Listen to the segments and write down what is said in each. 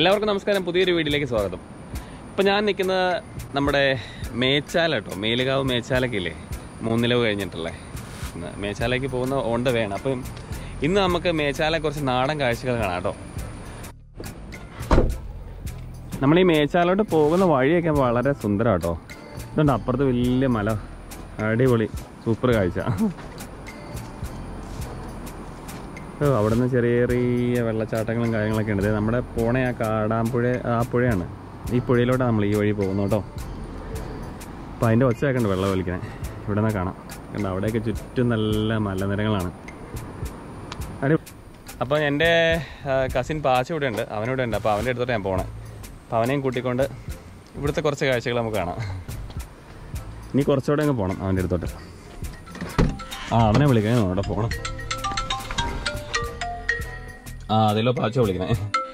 എല്ലാവർക്കും നമസ്കാരം പുതിയൊരു വീഡിയോയിലേക്ക് സ്വാഗതം ഇപ്പം ഞാൻ നിൽക്കുന്നത് നമ്മുടെ മേച്ചാല കേട്ടോ മേലുകാവ് മേച്ചാലൊക്കെ ഇല്ലേ മൂന്നിലവ് കഴിഞ്ഞിട്ടുള്ളേ ഇന്ന് മേച്ചാലയ്ക്ക് പോകുന്ന ഓൺ ദ വേണം അപ്പം ഇന്ന് നമുക്ക് മേച്ചാലെ കുറച്ച് നാടൻ കാഴ്ചകൾ കാണാം കേട്ടോ നമ്മൾ ഈ മേച്ചാലോട്ട് പോകുന്ന വഴിയൊക്കെ വളരെ സുന്ദരം കേട്ടോ ഇതുണ്ട് അപ്പുറത്ത് വലിയ മല അടിപൊളി സൂപ്പർ കാഴ്ച ഓ അവിടെ നിന്ന് ചെറിയ ചെറിയ വെള്ളച്ചാട്ടങ്ങളും കാര്യങ്ങളൊക്കെ ഉണ്ട് ദേ നമ്മുടെ പോണ ആ കാടാമ്പുഴ ആ പുഴയാണ് ഈ പുഴയിലോട്ടാണ് നമ്മൾ ഈ വഴി പോകുന്നത് കേട്ടോ അപ്പം അതിൻ്റെ ഒച്ചയൊക്കെ ഉണ്ട് വെള്ളം വലിക്കണേ ഇവിടെ നിന്ന് കാണാം കണ്ടോ അവിടെയൊക്കെ ചുറ്റും നല്ല മലനിരകളാണ് അടി അപ്പോൾ എൻ്റെ കസിൻ പാച്ച ഇവിടെ ഉണ്ട് അവനിവിടെ ഉണ്ട് അപ്പോൾ അവൻ്റെ അടുത്തോട്ട് ഞാൻ പോണേ അപ്പോൾ അവനെയും കൂട്ടിക്കൊണ്ട് ഇവിടുത്തെ കുറച്ച് കാഴ്ചകൾ നമുക്ക് കാണാം ഇനി കുറച്ചുകൂടെ അങ്ങ് പോകണം അവൻ്റെ അടുത്തോട്ട് ആ അവനെ വിളിക്കണേ അവിടെ പോകണം ആ അതിലോ പാച്ചു വിളിക്കണേ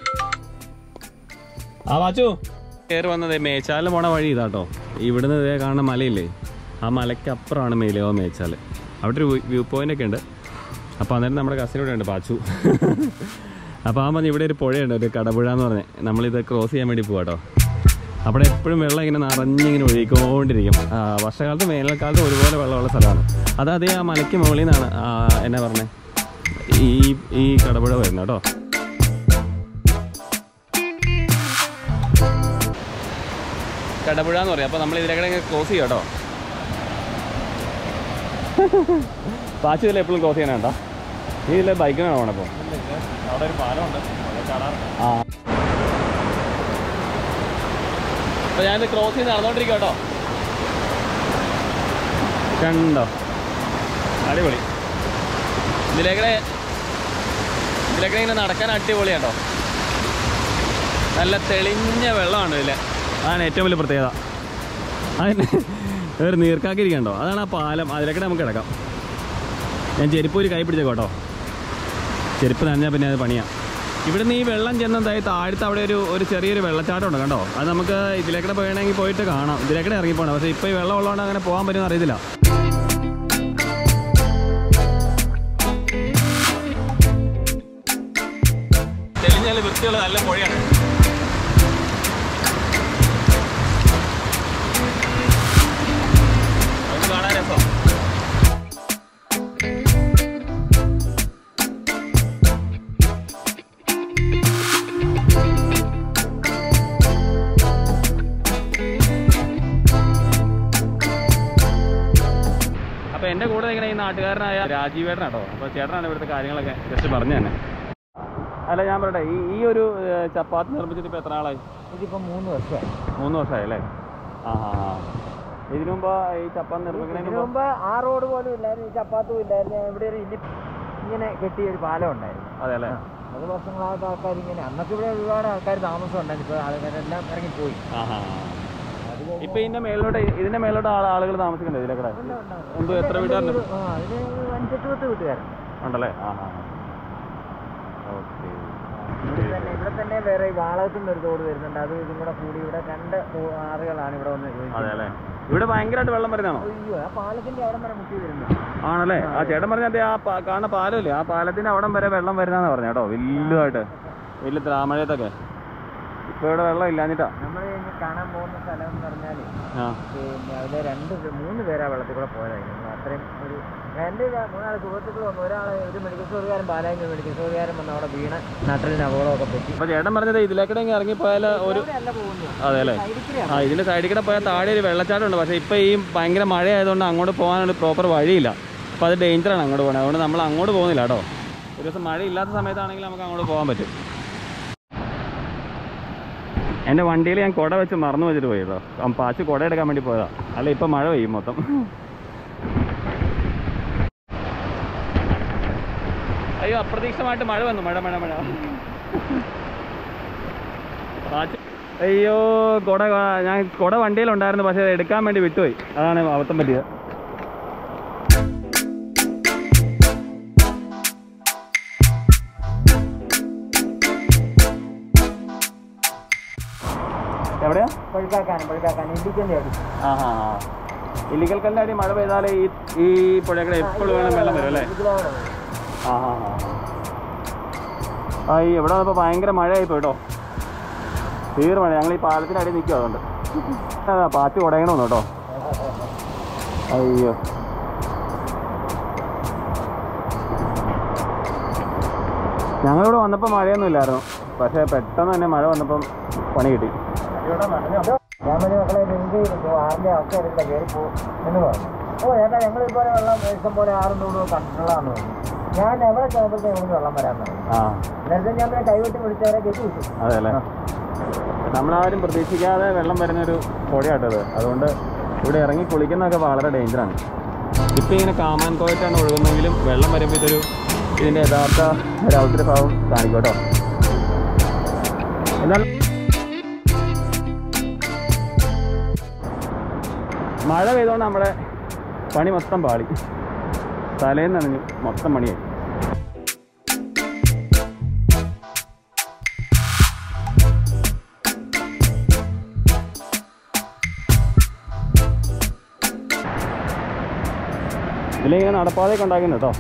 ആ പാച്ചു കയറി വന്നത് മേച്ചാലിന് പോണ വഴി ഇതാട്ടോ ഇവിടുന്ന് ഇതേ കാണുന്ന മലയില്ലേ ആ മലയ്ക്ക് അപ്പുറമാണ് മേലയോ മേച്ചാല് അവിടെ ഒരു വ്യൂ പോയിന്റ് ഒക്കെ ഉണ്ട് അപ്പോൾ അന്നേരം നമ്മുടെ കസിൻ ഇവിടെ ഉണ്ട് പാച്ചു അപ്പോൾ ആ പറഞ്ഞ് ഇവിടെ ഒരു പുഴയുണ്ട് ഒരു കടപുഴ എന്ന് പറഞ്ഞ് നമ്മളിത് ക്രോസ് ചെയ്യാൻ വേണ്ടി പോവാട്ടോ അവിടെ എപ്പോഴും വെള്ളം ഇങ്ങനെ നിറഞ്ഞിങ്ങനെ ഒഴുകിക്കൊണ്ടിരിക്കും ആ, വർഷകാലത്ത് വേനൽക്കാലത്ത് ഒരുപോലെ വെള്ളമുള്ള സ്ഥലമാണ് അത് അതേ ആ മലയ്ക്ക് മുകളിൽ നിന്നാണ് ആ, എന്നാ പറഞ്ഞേ ഈ ഈ കടപുഴ വരുന്നത് കേട്ടോ കടപുഴ എന്ന് പറയും അപ്പോൾ നമ്മൾ ഇതിലേക്കൂടെ ക്രോസ് ചെയ്യാം കേട്ടോ പാച്ചു ഇതിൽ എപ്പോഴും ക്രോസ് ചെയ്യാനുണ്ടോ നീ ഇതിലെ ബൈക്കിനാണ് പോണപ്പോൾ അവിടെ ഒരു പാലമുണ്ട് ആ അപ്പോൾ ഞാനിത് ക്രോസ് ചെയ്ത് നടന്നുകൊണ്ടിരിക്കുക കേട്ടോ കണ്ടോ അടിപൊളി ഇതിലേക്കൂടെ ഇതിലേക്കൂടെ ഇങ്ങനെ നടക്കാൻ അടിപൊളിയാട്ടോ നല്ല തെളിഞ്ഞ വെള്ളമാണ് ഇതിൽ അതാണ് ഏറ്റവും വലിയ പ്രത്യേകത അതിന് ഒരു നീർക്കാക്കിയിരിക്കണ്ടോ അതാണ് ആ പാലം അതിലേക്കൂടെ നമുക്ക് കിടക്കാം ഞാൻ ചെരുപ്പ് ഒരു കൈ പിടിച്ചേക്കോ കേട്ടോ ചെരുപ്പ് നനഞ്ഞാൽ പിന്നെ അത് പണിയാം ഇവിടുന്ന് ഈ വെള്ളം ചെന്നതായി താഴത്ത് അവിടെ ഒരു ഒരു ചെറിയൊരു വെള്ളച്ചാട്ടം ഉണ്ട് കണ്ടോ അത് നമുക്ക് ഇതിലേക്കൂടെ പോയണമെങ്കിൽ പോയിട്ട് കാണാം ഇതിലേക്കൂടെ ഇറങ്ങി പോകണം പക്ഷേ ഇപ്പോൾ ഈ വെള്ളം ഉള്ളതുകൊണ്ട് അങ്ങനെ പോകാൻ പറ്റുമെന്ന് അറിയത്തില്ല തെളിഞ്ഞാൽ വൃത്തിയുള്ള നല്ല പുഴയാണ് അത് കാണാൻ രസം അപ്പൊ എന്റെ കൂടെ ഇങ്ങനെ ഈ നാട്ടുകാരനായ രാജീവ് ചേട്ടൻ കേട്ടോ അപ്പൊ ചേട്ടനാണ് ഇവിടുത്തെ കാര്യങ്ങളൊക്കെ ജസ്റ്റ് പറഞ്ഞു തന്നെ അല്ല ഞാൻ പറയട്ടെ ഈ ഈ ഒരു ഏഹ്, ചപ്പാത്തി നിർമ്മിച്ചിട്ട് ഇപ്പൊ എത്ര ആളായി ഇതിപ്പോ മൂന്ന് വർഷമായി മൂന്ന് വർഷമായി അല്ലേ ആ ആ ആ ഇതിനു മുമ്പ് ഈ ചപ്പാത്തി നിർമ്മിക്കുന്നതിന് ഇതിനു മുമ്പ് മുമ്പ് ആ റോഡ് പോലും ഇല്ലായിരുന്നു ഈ ചപ്പാത്തും ഇല്ലായിരുന്നു ഇവിടെ ഒരു ഇനി ഇങ്ങനെ കെട്ടിയ ഒരു പാലം ഉണ്ടായിരുന്നു അതെ അല്ലേ അത് വർഷങ്ങളായിട്ട് ആൾക്കാർ ഇങ്ങനെ അന്നൊക്കെ ഇവിടെ ഒരുപാട് ആൾക്കാർ താമസം ഉണ്ടായിരുന്നു ഇപ്പോൾ ആൾക്കാരെല്ലാം ഇറങ്ങിപ്പോയി ആ ആ ഇപ്പൊ ഇതിന്റെ മേലോട്ട് ഇതിന്റെ മേലോട്ട് ആള് ആളുകൾ താമസിക്കണ്ടേ ഇതിലേക്കൂടെ എന്തോ എത്ര വീട്ടുകാരുണ്ട് ആ അതിന് ഒരു അഞ്ചെട്ട് പത്ത് വീട്ടുകാരുണ്ട് ഉണ്ടല്ലേ ആ ആ ഓക്കെ ഇവിടെ തന്നെ ഇവിടെ തന്നെ വേറെ ഈ വാളകത്തിൽ നിന്ന് ഒരു തോട് വരുന്നുണ്ട് അത് ഇതും കൂടെ കൂടി ഇവിടെ രണ്ട് തോ- ആറുകളാണ് ഇവിടെ വന്ന് അതെ യോജിക്കുന്നത്. അല്ലേ ഇവിടെ ഭയങ്കരമായിട്ട് വെള്ളം വരുന്നതാണോ അയ്യോ ആ പാലത്തിന്റെ അവിടെ വരെ മുട്ടി വരുന്നു ആണല്ലേ ആ ചേട്ടൻ പറഞ്ഞ ആ പ- കാണുന്ന പാലമില്ലേ ആ പാലത്തിന്റെ അവിടം വരെ വെള്ളം വരുന്നതെന്ന് പറഞ്ഞു കേട്ടോ വലുതായിട്ട് വലിയ ത്രാമഴയത്തൊക്കെ ഇപ്പൊ ഇവിടെ വെള്ളം ഇല്ലാഞ്ഞിട്ടാ നമ്മൾ ഇനി കാണാൻ പോകുന്ന സ്ഥലം എന്ന് പറഞ്ഞാൽ ആ പിന്നെ അതിലെ രണ്ട് പേ- മൂന്ന് പേരാ വെള്ളത്തിൽ കൂടെ പോയതായിരുന്നു നമ്മൾ അത്രയും ഒരു രണ്ട് ഇതാ- മൂന്നാല് സുഹൃത്തുക്കൾ വന്നു ഒരാളെ ഒരു മെഡിക്കൽ സ്റ്റോറുകാരൻ പാലായി മെഡിക്കൽ സ്റ്റോറുകാരൻ വന്ന് അവിടെ വീണ് നട്ടലിന് അപകടമൊക്കെ പറ്റി അപ്പൊ ചേട്ടൻ പറഞ്ഞത് ഇതിലേക്കൂടെ ഇങ്ങ് ഇറങ്ങിപ്പോയാൽ ഒരു ഇവിടെ അല്ല പോകുന്നത് അതെ അല്ലേ സൈഡിൽ ആ ഇതിന്റെ സൈഡിൽ കൂടെ പോയാൽ താഴെ ഒരു വെള്ളച്ചാട്ടം ഉണ്ട് പക്ഷേ ഇപ്പൊ ഈ ഭയങ്കര മഴ ആയതുകൊണ്ട് അങ്ങോട്ട് പോകാനൊരു പ്രോപ്പർ വഴിയില്ല അപ്പൊ അത് ഡേഞ്ചറാണ് അങ്ങോട്ട് പോകുന്നത് അതുകൊണ്ട് നമ്മൾ അങ്ങോട്ട് പോകുന്നില്ല കേട്ടോ ഒരു ദിവസം മഴ ഇല്ലാത്ത സമയത്താണെങ്കിൽ നമുക്ക് അങ്ങോട്ട് പോകാൻ പറ്റും എൻ്റെ വണ്ടിയിൽ ഞാൻ കുട വെച്ച് മറന്നു വെച്ചിട്ട് പോയി കേട്ടോ അം പാച്ച് കുട എടുക്കാൻ വേണ്ടി പോയതാ അല്ല ഇപ്പം മഴ പെയ്യും മൊത്തം അയ്യോ അപ്രതീക്ഷിതമായിട്ട് മഴ വന്നു മഴ മഴ മഴ പാച്ച് അയ്യോ കുട കാ- ഞാൻ കുട വണ്ടിയിലുണ്ടായിരുന്നു പക്ഷേ അത് എടുക്കാൻ വേണ്ടി വിട്ടുപോയി അതാണ് അബദ്ധം പറ്റിയത് എവിടെയാ പഴുക്കാക്കാനും പഴുക്കാക്കാനും ഇടിക്കൻ്റെ അടി ആ ഹാ ഹാ ഇല്ലിക്കൽ കല്ലിൻ്റെ അടി മഴ പെയ്താലേ ഈ ഈ പുഴയുടെ എപ്പോഴും വേണം വെള്ളം വരും അല്ലേ ഇതിലാണ് ആ ഹാ ഹാ ആ ഈ ഇവിടെ വന്നപ്പോൾ ഭയങ്കര മഴയായി പോയി കേട്ടോ തീർ മഴ ഞങ്ങൾ ഈ പാലത്തിൻ്റെ അടി നിൽക്കും അതുകൊണ്ട് അതാ പാത്തി ഉടയണമെന്ന് കേട്ടോ അയ്യോ ഞങ്ങളിവിടെ വന്നപ്പോൾ മഴയൊന്നും ഇല്ലായിരുന്നു പക്ഷേ പെട്ടെന്ന് തന്നെ മഴ വന്നപ്പം പണി കിട്ടി ഞാൻ പറഞ്ഞു മക്കളെ നിങ്ങൾക്ക് ആറിന്റെ അവസ്ഥ എടുക്കില്ല കയറി പോകും എന്ന് പറഞ്ഞു ഓ ചേട്ടാ ഞങ്ങൾ ഇതുപോലെ വെള്ളം ഇഷ്ടം പോലെ ആറും നൂറും കണ്ടിട്ടുള്ളതാന്ന് പറഞ്ഞു ഞാൻ എവിടെ ചെന്നപ്പോഴത്തെ ഇവിടെ വെള്ളം വരാൻ പറഞ്ഞു ആ നേരത്തെ ഞാൻ പിന്നെ കൈവിട്ട് പിടിച്ചവരെ കെട്ടി വിട്ടു അതെ അല്ലേ നമ്മളാരും പ്രതീക്ഷിക്കാതെ വെള്ളം വരുന്നൊരു പൊടിയാട്ടത് അതുകൊണ്ട് ഇവിടെ ഇറങ്ങി കുളിക്കുന്നതൊക്കെ വളരെ ഡേഞ്ചറാണ് ഇപ്പം ഇങ്ങനെ കാമാൻ കോയറ്റാണ് ഒഴുകുന്നെങ്കിലും വെള്ളം വരുമ്പോൾ ഇതൊരു ഇതിൻ്റെ യഥാർത്ഥ രൗദ്രഭാവം കാണിക്കും കേട്ടോ എന്നാൽ മഴ പെയ്തുകൊണ്ട് നമ്മുടെ പണി മൊത്തം പാളി തലേന്ന് നനഞ്ഞു മൊത്തം പണിയായി ഇതിലിങ്ങനെ നടപ്പാതെയൊക്കെ ഉണ്ടാക്കുന്നു കേട്ടോ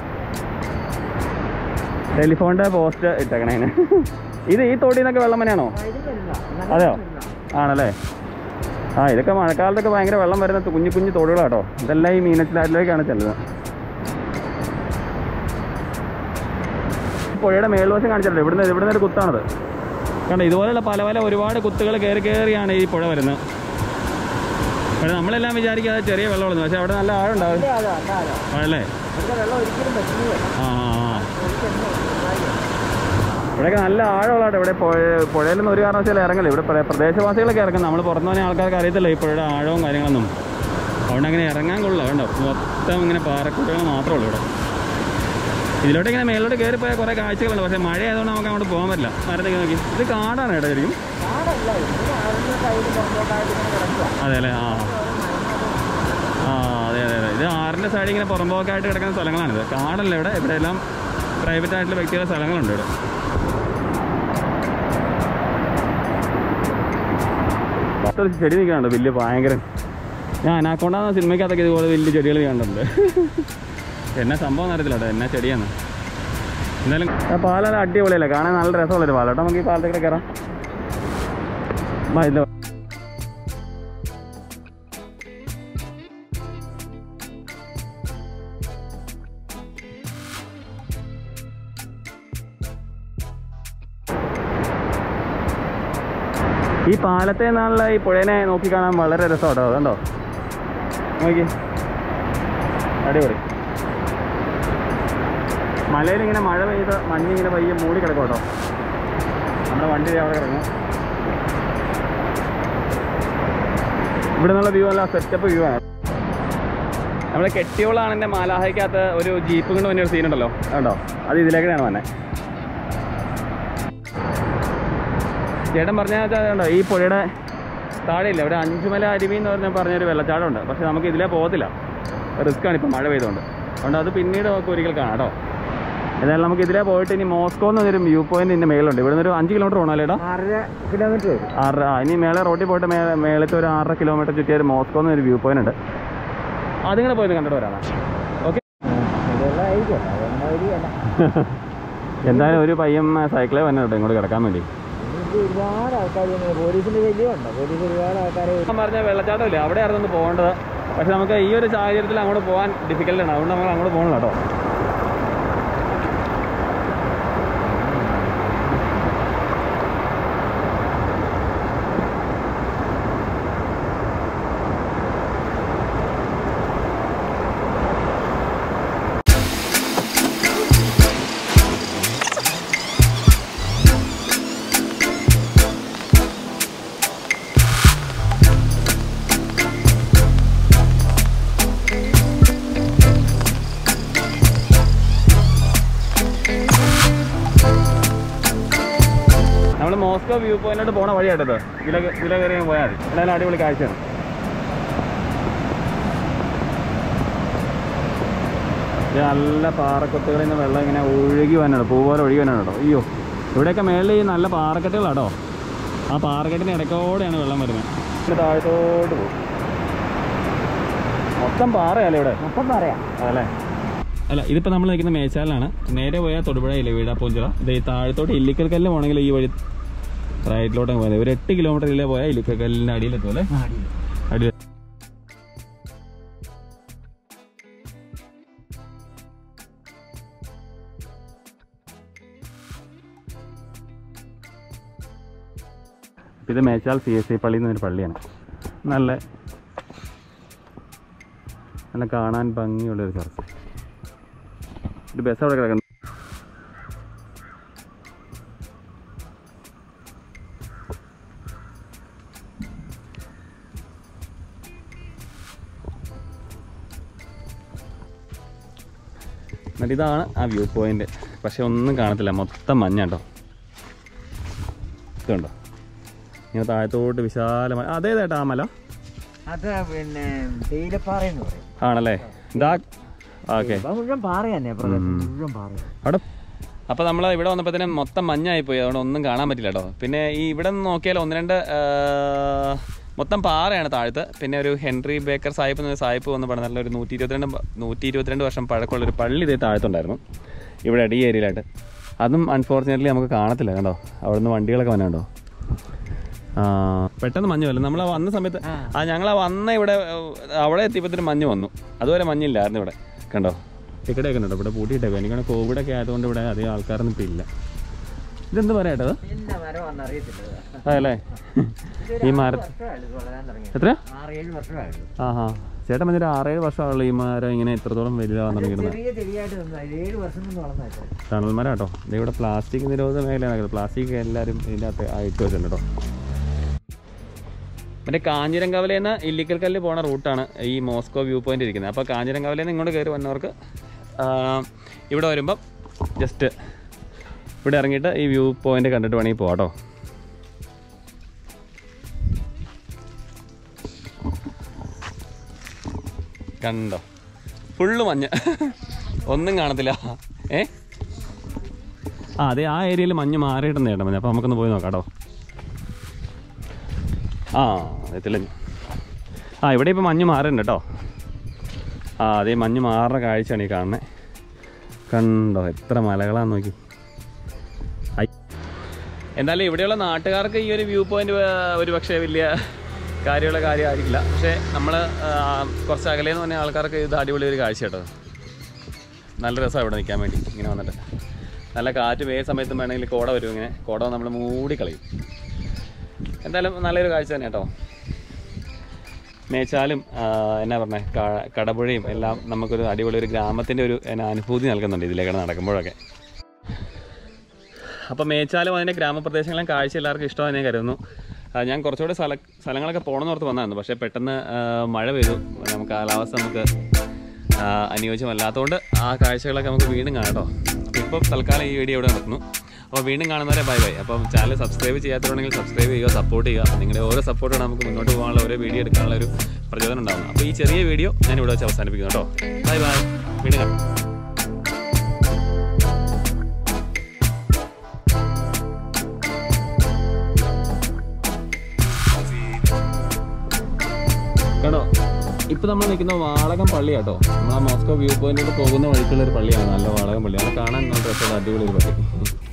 ടെലിഫോണിൻ്റെ പോസ്റ്റ് ഇട്ടേക്കണേ ഇതിന്. ഇത് ഈ തോട്ടിൽ നിന്നൊക്കെ വെള്ളം തന്നെയാണോ അതെയോ ആണല്ലേ ആ ഇതൊക്കെ മഴക്കാലത്തൊക്കെ ഭയങ്കര വെള്ളം വരുന്ന കുഞ്ഞു കുഞ്ഞു തോടുകളാട്ടോ ഇതെല്ലാം ഈ മീനച്ചിലാറ്റിലേക്കാണ് ചെല്ലുന്നത് പുഴയുടെ മേൽവശം കാണിച്ചിട്ടുണ്ട് ഇവിടുന്ന് ഇവിടുന്ന് ഒരു കുത്താണത് കണ്ടോ ഇതുപോലെയുള്ള പല പല ഒരുപാട് കുത്തുകൾ കയറി കയറിയാണ് ഈ പുഴ വരുന്നത് പക്ഷേ നമ്മളെല്ലാം വിചാരിക്കുക അത് ചെറിയ വെള്ളമുള്ളൂ പക്ഷേ അവിടെ നല്ല ആഴം ഉണ്ടാവും അതാ അതാ അതാ ആണല്ലേ ഇവിടുത്തെ വെള്ളം ഒരിക്കലും പറ്റുന്നില്ല ആ ആ, ആ ഇവിടെയൊക്കെ നല്ല ആഴമുള്ളതാട്ടോ ഇവിടെ പുഴ പുഴയിലൊന്നും ഒരു കാരണവശാലും ഇറങ്ങില്ല ഇവിടെ പ്ര- പ്രദേശവാസികളൊക്കെ ഇറങ്ങും നമ്മൾ പുറത്തു പോകുന്ന ആൾക്കാർക്ക് അറിയത്തില്ല ഈ പുഴയുടെ ആഴവും കാര്യങ്ങളൊന്നും അതുകൊണ്ട് അങ്ങനെ ഇറങ്ങാൻ കൊള്ളില്ല കണ്ടോ മൊത്തം ഇങ്ങനെ പാറക്കുട്ടികൾ മാത്രമേ ഉള്ളൂ ഇവിടെ ഇതിലോട്ട് ഇങ്ങനെ മേലോട്ട് കയറി പോയാൽ കുറേ കാഴ്ചകളുണ്ട് പക്ഷേ മഴ ആയതുകൊണ്ട് നമുക്ക് അങ്ങോട്ട് പോകാൻ പറ്റില്ല മരത്തേക്ക് നോക്കി ഇത് കാടാണ് കേട്ടോ ശരിക്കും കാടല്ല ഇതിന് ആറിന്റെ സൈഡ് പുറത്തോട്ടായിട്ട് ഇങ്ങനെ കിടക്കുക അതെ അല്ലേ ആ ആ അതെ അതെ അതെ ഇത് ആറിൻ്റെ സൈഡിൽ ഇങ്ങനെ പുറമ്പോക്കായിട്ട് കിടക്കുന്ന സ്ഥലങ്ങളാണിത് കാടല്ല ഇവിടെ ഇവിടെ എല്ലാം പ്രൈവറ്റ് ആയിട്ടുള്ള വ്യക്തികളുടെ സ്ഥലങ്ങളുണ്ട് ഇവിടെ ഒരു ചെടി നിൽക്കുന്നുണ്ട് വലിയ ഭയങ്കര ഞാൻ അനാക്കൊണ്ടാന്ന് സിനിമയ്ക്കകത്തൊക്കെ ഇതുപോലെ വലിയ ചെടികൾ കണ്ടിട്ടുണ്ട് എന്നാ സംഭവം അറിയത്തില്ല കേട്ടോ എന്നാ ചെടിയാണ് എന്തായാലും ആ പാലം അടിപൊളിയല്ലേ കാണാൻ നല്ല രസമുള്ളൊരു പാലം കേട്ടോ നമുക്ക് ഈ പാലത്തേക്ക് കയറാം വാ, ഇതിലെ വാ. ഈ പാലത്തെ നിന്നുള്ള ഈ പുഴേനെ നോക്കി കാണാൻ വളരെ രസമാട്ടോ അതുണ്ടോ നോക്കി അടിപൊളി മലയിൽ ഇങ്ങനെ മഴ പെയ്ത് മഞ്ഞിങ്ങനെ പയ്യെ മൂടി കിടക്കും കേട്ടോ നമ്മുടെ വണ്ടി ദേ അവിടെ കിടക്കും ഇവിടെ നിന്നുള്ള വ്യൂ അല്ല സെറ്റപ്പ് വ്യൂ ആണ് നമ്മളെ കെട്ടിയോളാണ് എൻ്റെ മാലാഹയ്ക്കകത്ത് ഒരു ജീപ്പ് കൊണ്ട് വന്നൊരു സീൻ ഉണ്ടല്ലോ അതുണ്ടോ അത് ഇതിലേക്കാണ് വന്നെ ചേട്ടൻ പറഞ്ഞാൽ അതുണ്ടോ ഈ പുഴയുടെ താഴെയില്ല ഇവിടെ അഞ്ചുമല അരുവി എന്ന് പറഞ്ഞ പറഞ്ഞൊരു വെള്ളച്ചാട്ടമുണ്ട് പക്ഷെ നമുക്ക് ഇതിലേ പോകത്തില്ല റിസ്ക് ആണ് ഇപ്പം മഴ പെയ്തുകൊണ്ട് അതുകൊണ്ട് അത് പിന്നീട് നമുക്ക് ഒരിക്കൽ കാണാം കേട്ടോ ഏതായാലും നമുക്ക് ഇതിലേ പോയിട്ട് ഇനി മോസ്കോ എന്നൊരു വ്യൂ പോയിന്റ് ഇതിൻ്റെ മേലുണ്ട് ഇവിടെ നിന്ന് ഒരു അഞ്ച് കിലോമീറ്റർ പോകണം അല്ലേടാ ആറര കിലോമീറ്റർ വരും ആറര ആ, ഇനി മേലെ റോഡിൽ പോയിട്ട് മേ മേളത്തെ ഒരു ആറര കിലോമീറ്റർ ചുറ്റിയ ഒരു മോസ്കോ എന്നൊരു വ്യൂ പോയിന്റ് ഉണ്ട് അതിങ്ങനെ പോയത് കണ്ടിട്ട് വരാനാ ഓക്കെ ഇതെല്ലാം ആയിരിക്കും അതൊന്നും വഴിയല്ല എന്തായാലും ഒരു പയ്യൻ സൈക്കിളേ വന്നെ കേട്ടോ ഇങ്ങോട്ട് കിടക്കാൻ വേണ്ടി ഇനി ഒരുപാട് ആൾക്കാർ പോലീസിന്റെ ശല്യമുണ്ട് പോലീസ് ഒരുപാട് ആൾക്കാരെ ഞാൻ പറഞ്ഞ വെള്ളച്ചാട്ടം ഇല്ലേ അവിടെ ആയിരുന്നു ഒന്ന് പോകേണ്ടത് പക്ഷെ നമുക്ക് ഈ ഒരു സാഹചര്യത്തിൽ അങ്ങോട്ട് പോകാൻ ഡിഫിക്കൽട്ടാണ് അതുകൊണ്ട് നമ്മൾ അങ്ങോട്ട് പോകണം കേട്ടോ നമ്മൾ മോസ്കോ വ്യൂ പോയിന്റോട്ട് പോണ വഴിയാട്ടത് ഇതിലെ ഇതിലെ കയറി അങ്ങ് പോയാൽ മതി എന്തായാലും അടിപൊളി കാഴ്ചയാണ് ഇത് നല്ല പാറക്കൊത്തുകളിൽ നിന്ന് വെള്ളം ഇങ്ങനെ ഒഴുകി വന്നാണ് പൂ പോലെ ഒഴുകി വന്നാണ് കേട്ടോ അയ്യോ ഇവിടെയൊക്കെ മേളിൽ ഈ നല്ല പാറക്കെട്ടുകളാട്ടോ ആ പാറക്കെട്ടിന് ഇടയ്ക്കോടെയാണ് വെള്ളം വരുന്നത് ഇത് താഴത്തോട്ട് പോകും മൊത്തം പാറയല്ലേ ഇവിടെ മൊത്തം പറയാം അതല്ലേ അല്ല ഇതിപ്പോൾ നമ്മൾ നിൽക്കുന്ന മേച്ചാലാണ് നേരെ പോയാൽ തൊടുപുഴയില്ലേ വീടാ പൂഞ്ചിറ ഇത് ഈ താഴത്തോട്ട് ഇല്ലിക്കൽ കല്ല് പോകണമെങ്കിൽ ഈ വഴി റൈറ്റിലോട്ട് പോകുന്നത് ഒരു എട്ട് കിലോമീറ്ററിലെ പോയാൽ ഇലിക്കക്കല്ലിൻ്റെ അടിയിലെത്തും അല്ലേ അടി ഇത് മേച്ചാൽ സി എസ് ഐ പള്ളി എന്നൊരു പള്ളിയാണ് നല്ല നല്ല കാണാൻ ഭംഗിയുള്ള ഒരു ചർച്ച ഒരു ബസ് അവിടെ കിടക്കുന്നു എന്നിട്ട് ഇതാണ് ആ വ്യൂ പോയിന്റ് പക്ഷെ ഒന്നും കാണത്തില്ല മൊത്തം മഞ്ഞ കേട്ടോ ഇതുണ്ടോ ഇങ്ങനെ താഴത്തോട്ട് വിശാലമായ അതേതേട്ടാ ആ മല അത് പിന്നെ തേയിലപ്പാറ എന്ന് പറയും ആണല്ലേ ഇതാ ഓക്കെ ഇപ്പൊ മുഴുവൻ പാറ തന്നെ പ്രദേശം ഉം. മുഴുവൻ പാറ അവിടെ അപ്പോൾ നമ്മൾ ഇവിടെ വന്നപ്പോഴത്തേനും മൊത്തം മഞ്ഞായി പോയി അതുകൊണ്ട് ഒന്നും കാണാൻ പറ്റില്ല കേട്ടോ പിന്നെ ഈ ഇവിടെ നിന്ന് നോക്കിയാൽ ഒന്ന് രണ്ട് ആ, മൊത്തം പാറയാണ് താഴത്ത് പിന്നെ ഒരു ഹെൻറി ബേക്കർ സാഹിബ് എന്ന സാഹിബ് വന്ന് പറഞ്ഞ നല്ലൊരു നൂറ്റി ഇരുപത്തിരണ്ട് പ- നൂറ്റി ഇരുപത്തിരണ്ട് വർഷം പഴക്കമുള്ള ഒരു പള്ളി ഇതേ താഴത്തുണ്ടായിരുന്നു ഇവിടെ അടി ഏരിയയിലായിട്ട് അതും അൺഫോർച്ചുനേറ്റ്ലി നമുക്ക് കാണത്തില്ല കണ്ടോ അവിടുന്ന് വണ്ടികളൊക്കെ വന്നുണ്ടോ ആ പെട്ടെന്ന് മഞ്ഞ് വല്ല നമ്മൾ വന്ന സമയത്ത് ആ. ആ ഞങ്ങൾ വന്ന ഇവിടെ ഏഹ്, അവിടെ എത്തിയപ്പോഴത്തേനും മഞ്ഞ് വന്നു അതുവരെ മഞ്ഞില്ലായിരുന്നു ഇവിടെ കണ്ടോ ടിക്കറ്റ് ഒക്കെ ഉണ്ടോ ഇവിടെ പൂട്ടിയിട്ടേക്കോ എനിക്കാണ് കോവിഡ് ഒക്കെ ആയതുകൊണ്ട് ഇവിടെ അധികം ആൾക്കാരൊന്നും ഇപ്പം ഇല്ല ഇതെന്ത് പറയാട്ടത് പിന്നെ മരം അറിയത്തില്ല അതല്ലേ ഈ മര വളരാൻ തുടങ്ങി എത്ര ആറേഴ് വർഷമായുള്ളൂ ആ ഹാ ചേട്ടൻ പറഞ്ഞൊരു ആറേഴ് വർഷമുള്ള ഈ മരം ഇങ്ങനെ ഇത്രത്തോളം വലുതാവാൻ തുടങ്ങിയിരുന്നത് ചെറിയ ചെടിയായിട്ട് നിന്നാ ഏഴ് വർഷം കൊണ്ട് വളർന്നേക്കോ തണൽ മരം കേട്ടോ ഇത് ഇവിടെ പ്ലാസ്റ്റിക് നിരോധന മേഖലയാണ് പ്ലാസ്റ്റിക് എല്ലാവരും ഇതിൻ്റെ അകത്ത് ആയിട്ട് വെച്ചിട്ടുണ്ട് കേട്ടോ മറ്റേ കാഞ്ഞിരങ്കവലയിൽ നിന്ന് ഇല്ലിക്കൽ കല്ല് പോണ റൂട്ടാണ് ഈ മോസ്കോ വ്യൂ പോയിന്റ് ഇരിക്കുന്നത് അപ്പോൾ കാഞ്ഞിരങ്കവലയിൽ നിന്ന് ഇങ്ങോട്ട് കയറി വന്നവർക്ക് ആ, ഇവിടെ വരുമ്പം ജസ്റ്റ് ഇവിടെ ഇറങ്ങിയിട്ട് ഈ വ്യൂ പോയിന്റ് കണ്ടിട്ട് വേണമെങ്കിൽ പോകാം കേട്ടോ കണ്ടോ ഫുള്ള് മഞ്ഞ് ഒന്നും കാണത്തില്ല ഏ ആ അതെ ആ ഏരിയയിൽ മഞ്ഞ് മാറിയിട്ടുണ്ട് ചേട്ടാ മഞ്ഞ് അപ്പോൾ നമുക്കൊന്ന് പോയി നോക്കാം കേട്ടോ ആ എത്തില്ല ആ ഇവിടെ ഇപ്പോൾ മഞ്ഞ് മാറുന്നുണ്ട് കേട്ടോ ആ അതേ മഞ്ഞ് മാറുന്ന കാഴ്ചയാണ് ഈ കാണുന്നത് കണ്ടോ എത്ര മലകളാന്ന് നോക്കി ഐ. എന്തായാലും ഇവിടെയുള്ള നാട്ടുകാർക്ക് ഈ ഒരു വ്യൂ പോയിന്റ് ഒരു പക്ഷേ വലിയ കാര്യമുള്ള കാര്യമായിരിക്കില്ല പക്ഷേ നമ്മൾ കുറച്ച് അകലേന്ന് പറഞ്ഞ ആൾക്കാർക്ക് ഇത് അടിപൊളി ഒരു കാഴ്ച കേട്ടോ നല്ല രസമാണ് ഇവിടെ നിൽക്കാൻ വേണ്ടി ഇങ്ങനെ വന്നിട്ട് നല്ല കാറ്റ് ഏത് സമയത്തും വേണമെങ്കിൽ കോട വരും ഇങ്ങനെ കോട നമ്മൾ മൂടി കളയും എന്തായാലും നല്ലൊരു കാഴ്ച തന്നെ കേട്ടോ മേച്ചാലും ആ, എന്നാ പറഞ്ഞേ ക- കടപുഴയും എല്ലാം നമുക്കൊരു അടിപൊളി ഒരു ഗ്രാമത്തിൻ്റെ ഒരു എന്നാ അനുഭൂതി നൽകുന്നുണ്ട് ഇതിലേക്ക് നടക്കുമ്പോഴൊക്കെ അപ്പോൾ മേച്ചാലും അതിൻ്റെ ഗ്രാമപ്രദേശങ്ങളും കാഴ്ച എല്ലാവർക്കും ഇഷ്ടമായി ഞാൻ കരുതുന്നു ആ, ഞാൻ കുറച്ചുകൂടെ സ്ഥല സ്ഥലങ്ങളൊക്കെ പോകണമെന്ന് ഓർത്ത് വന്നതായിരുന്നു പക്ഷേ പെട്ടെന്ന് ആ, മഴ പെയ്തു നമുക്ക് കാലാവസ്ഥ നമുക്ക് ആ, അനുയോജ്യമല്ലാത്തതുകൊണ്ട് ആ കാഴ്ചകളൊക്കെ നമുക്ക് വീണ്ടും കാണാം കേട്ടോ അപ്പോൾ ഇപ്പോൾ തൽക്കാലം ഈ വീഡിയോ ഇവിടെ നടത്തുന്നു അപ്പോൾ വീണ്ടും കാണുന്നവരെ ബൈ ബൈ അപ്പം ചാനൽ സബ്സ്ക്രൈബ് ചെയ്യാത്തവരുണ്ടെങ്കിൽ സബ്സ്ക്രൈബ് ചെയ്യുക സപ്പോർട്ട് ചെയ്യുക അപ്പോൾ നിങ്ങളുടെ ഓരോ സപ്പോർട്ടാണ് നമുക്ക് മുന്നോട്ട് പോകാനുള്ള ഓരോ വീഡിയോ എടുക്കാനുള്ള ഒരു പ്രചോദനം ഉണ്ടാകുന്നത് അപ്പോൾ ഈ ചെറിയ വീഡിയോ ഞാൻ ഇവിടെ വെച്ച് അവസാനിപ്പിക്കുന്നു കേട്ടോ ബൈ ബൈ വീണ്ടും കാണാം കേട്ടോ ഇപ്പൊ നമ്മൾ നിൽക്കുന്ന വാളകം പള്ളി കേട്ടോ നമ്മൾ ആ മോസ്കോ വ്യൂ പോയിന്റിൽ പോകുന്ന വഴിക്കുള്ള ഒരു പള്ളിയാണ് നല്ല വാളകം പള്ളി അത് കാണാൻ നല്ല രസമുള്ള അടിപൊളി ഒരു പള്ളി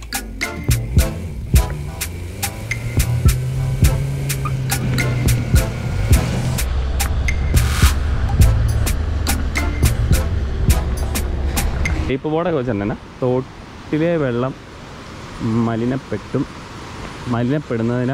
ടീപ്പ് ബോർഡൊക്കെ വെച്ചിട്ടുണ്ടെന്നാ തോട്ടിലെ വെള്ളം മലിനപ്പെട്ടും മലിനപ്പെടുന്നതിന്